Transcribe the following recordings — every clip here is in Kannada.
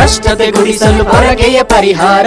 ಭ್ರಷ್ಟತೆ ಗುಡಿಸಲು ಹೊರಗೆಯ ಪರಿಹಾರ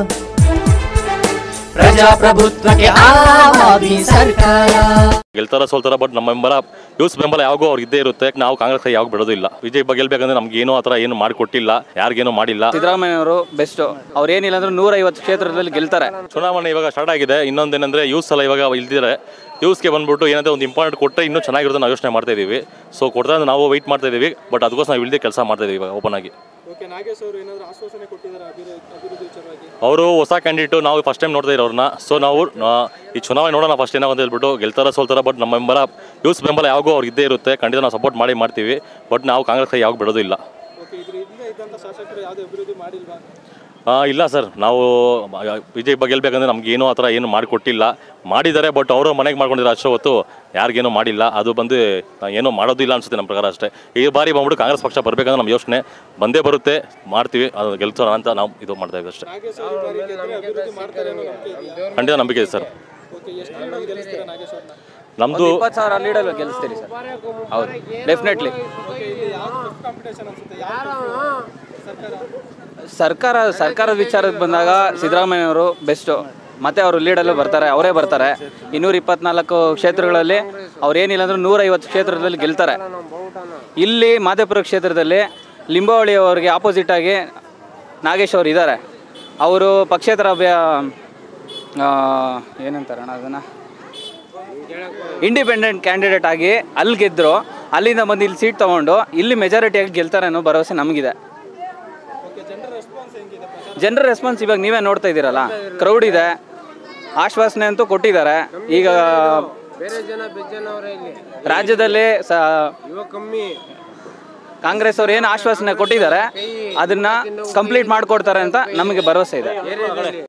ಪ್ರಜಾಪ್ರಭುತ್ವಕ್ಕೆ ಆವಾದಿ ಸರ್ಕಾರ ಗೆಲ್ತಾರ ಸೋಲ್ತಾರ ಬಟ್ ನಮ್ಮ ಬೆಂಬಲ ಯೂಸ್ ಬೆಂಬಲ ಯಾವಾಗೂ ಅವ್ರು ಇದ್ದೇ ಇರುತ್ತೆ ನಾವು ಕಾಂಗ್ರೆಸ್ ಕೈ ಯಾವಾಗ ಬಿಡೋದಿಲ್ಲ ವಿಜಯ್ ಬಗ್ಗೆ ಗೆಲ್ಬೇಕಂದ್ರೆ ನಮ್ಗೆ ಏನೋ ಆ ಥರ ಏನು ಮಾಡಿಕೊಟ್ಟಿಲ್ಲ ಯಾರಿಗೇನು ಮಾಡಿಲ್ಲ ಸಿದ್ದರಾಮಯ್ಯ ಅವರು ಬೆಸ್ಟ್ ಅವ್ರು ಏನಿಲ್ಲ ಅಂದ್ರೆ ನೂರೈವತ್ತು ಕ್ಷೇತ್ರದಲ್ಲಿ ಗೆಲ್ತಾರೆ ಚುನಾವಣೆ ಇವಾಗ ಸ್ಟಾರ್ಟ್ ಆಗಿದೆ ಇನ್ನೊಂದೇನೆಂದ್ರೆ ಯೂಸ್ ಎಲ್ಲ ಇವಾಗ ಇಲ್ದಿದ್ರೆ ಯೂಸ್ಗೆ ಬಂದ್ಬಿಟ್ಟು ಏನಂದ್ರೆ ಒಂದು ಇಂಪಾರ್ಟೆಂಟ್ ಕೊಟ್ಟರೆ ಇನ್ನೂ ಚೆನ್ನಾಗಿರುತ್ತೆ ನಾವು ಯೋಚನೆ ಮಾಡ್ತಾ ಇದೀವಿ ಸೊ ಕೊಡ್ತಾ ಇದ್ರೆ ನಾವು ವೆಯ್ಟ್ ಮಾಡ್ತಾ ಇದೀವಿ ಬಟ್ ಅದಕ್ಕೋಸ್ಕರ ನಾವು ಇಲ್ಲದೆ ಕೆಲಸ ಮಾಡ್ತಾ ಇದೀವಿ ಇವಾಗ ಓಪನ್ ಆಗಿ ಓಕೆ ನಾಗೇಶ್ ಅವರು ಏನಾದರೂ ಆಶ್ವಾಸನೆ ಕೊಟ್ಟಿದ್ದಾರೆ ಅಭಿವೃದ್ಧಿ ಅಭಿವೃದ್ಧಿ ವಿಚಾರವಾಗಿ ಅವರು ಹೊಸ ಕ್ಯಾಂಡಿಡೇಟು ನಾವು ಫಸ್ಟ್ ಟೈಮ್ ನೋಡ್ತಾ ಇರೋರನ್ನ ಸೊ ನಾವು ಆ, ಈ ಚುನಾವಣೆ ನೋಡೋಣ ಫಸ್ಟ್ ಏನೋ ಅಂತ ಹೇಳ್ಬಿಟ್ಟು ಗೆಲ್ತಾರ ಸೋಲ್ತಾರ ಬಟ್ ನಮ್ಮ ಬೆಂಬಲ ಯೂಸ್ ಬೆಂಬಲ ಯಾವಾಗೂ ಅವ್ರು ಇದ್ದೇ ಇರುತ್ತೆ ಖಂಡಿತ ನಾವು ಸಪೋರ್ಟ್ ಮಾಡಿ ಮಾಡ್ತೀವಿ ಬಟ್ ನಾವು ಕಾಂಗ್ರೆಸ್ ಕೈ ಯಾವಾಗ ಬಿಡೋದಿಲ್ಲ ಓಕೆ ಇದ್ರ ಹಿಂದೆ ಇದ್ದಂಥ ಶಾಸಕರು ಯಾವುದೇ ಅಭಿವೃದ್ಧಿ ಮಾಡಿಲ್ವಾ ಆ, ಇಲ್ಲ ಸರ್ ನಾವು ವಿಜಯ್ ಬಗ್ಗೆ ಗೆಲ್ಬೇಕಂದ್ರೆ ನಮ್ಗೆ ಏನೋ ಆ ಥರ ಏನು ಮಾಡಿಕೊಟ್ಟಿಲ್ಲ ಮಾಡಿದ್ದಾರೆ ಬಟ್ ಅವರು ಮನೆಗೆ ಮಾಡ್ಕೊಂಡಿದ್ದಾರೆ ಅಷ್ಟೇ ಹೊತ್ತು ಯಾರಿಗೇನೋ ಮಾಡಿಲ್ಲ ಅದು ಬಂದು ಆ, ಏನೋ ಮಾಡೋದಿಲ್ಲ ಅನ್ಸುತ್ತೆ ನಮ್ಮ ಪ್ರಕಾರ ಅಷ್ಟೇ ಈ ಬಾರಿ ಬಂದ್ಬಿಟ್ಟು ಕಾಂಗ್ರೆಸ್ ಪಕ್ಷ ಬರಬೇಕಂದ್ರೆ ನಮ್ಮ ಯೋಚನೆ ಬಂದೇ ಬರುತ್ತೆ ಮಾಡ್ತೀವಿ ಅದು ಗೆಲ್ಸೋಣ ಅಂತ ನಾವು ಇದು ಮಾಡ್ತಾ ಇದ್ದೀವಿ ಅಷ್ಟೇ ನಾಗೇಶ್ ಅವರು ಈ ಬಾರಿ ಗೆದ್ರೆ ಅಭಿವೃದ್ಧಿ ಮಾಡ್ತಾರೆ ಅನ್ನೋ ನಂಬಿಕೆ ಇದೆಯಾ ಖಂಡಿತ ನಂಬಿಕೆ ಇದೆ ಸರ್ ಓಕೆ ಎಷ್ಟು ಲೀಡಲ್ಲಿ ಗೆಲ್ಲಿಸ್ತೀರಾ ನಾಗೇಶ್ ಅವ್ರನ್ನ ನಮ್ಮದು ಇಪ್ಪತ್ತು ಸಾವಿರ ಲೀಡಲ್ಲಿ ಗೆಲ್ಲಿಸ್ತೀರಿ ಸರ್ ಹೌದು ಡೆಫಿನೆಟ್ಲಿ ಓಕೆ ಇಲ್ಲಿ ಯಾವ ಟಫ್ ಕಾಂಪಿಟೇಷನ್ ಅನ್ಸುತ್ತೆ ಯಾವ ಸರ್ಕಾರ ಸರ್ಕಾರ ಸರ್ಕಾರದ ವಿಚಾರಕ್ಕೆ ಬಂದಾಗ ಸಿದ್ದರಾಮಯ್ಯ ಅವರು ಬೆಸ್ಟು ಮತ್ತೆ ಅವರು ಲೀಡಲ್ಲೂ ಬರ್ತಾರೆ ಅವರೇ ಬರ್ತಾರೆ ಇನ್ನೂರ ಇಪ್ಪತ್ನಾಲ್ಕು ಕ್ಷೇತ್ರಗಳಲ್ಲಿ ಅವ್ರು ಏನಿಲ್ಲ ಅಂದ್ರೆ ನೂರೈವತ್ತು ಕ್ಷೇತ್ರದಲ್ಲಿ ಗೆಲ್ತಾರೆ ಇಲ್ಲಿ ಮಾದೇಪುರ ಕ್ಷೇತ್ರದಲ್ಲಿ ಲಿಂಬಾವಳಿ ಅವರಿಗೆ ಆಪೋಸಿಟ್ ಆಗಿ ನಾಗೇಶ್ ಅವರು ಇದ್ದಾರೆ ಅವರು ಪಕ್ಷೇತರ ಅಭ್ಯ ಆ, ಏನಂತಾರಣ್ಣ ಅದನ್ನು ಇಂಡಿಪೆಂಡೆಂಟ್ ಕ್ಯಾಂಡಿಡೇಟ್ ಆಗಿ ಅಲ್ಲಿ ಗೆದ್ದರು ಅಲ್ಲಿಂದ ಬಂದು ಇಲ್ಲಿ ಸೀಟ್ ತೊಗೊಂಡು ಇಲ್ಲಿ ಮೆಜಾರಿಟಿಯಾಗಿ ಗೆಲ್ತಾರೆ ಅನ್ನೋ ಭರವಸೆ ನಮಗಿದೆ ಓಕೆ ಜನರ ರೆಸ್ಪಾನ್ಸ್ ಹೆಂಗಿದೆ ಪ್ರಚಾರ ಜನರ ರೆಸ್ಪಾನ್ಸ್ ಇವಾಗ ನೀವೇ ನೋಡ್ತಾ ಇದ್ದೀರಲ್ಲ ಕ್ರೌಡ್ ಇದೆ ಆಶ್ವಾಸನೆ ಅಂತೂ ಕೊಟ್ಟಿದ್ದಾರೆ ಈಗ ರಾಜ್ಯದಲ್ಲಿ ಸ ಕಾಂಗ್ರೆಸ್ ಅವ್ರು ಏನು ಆಶ್ವಾಸನೆ ಕೊಟ್ಟಿದ್ದಾರೆ ಅದನ್ನ ಕಂಪ್ಲೀಟ್ ಮಾಡಿಕೊಡ್ತಾರೆ ಅಂತ ನಮಗೆ ಭರವಸೆ ಇದೆ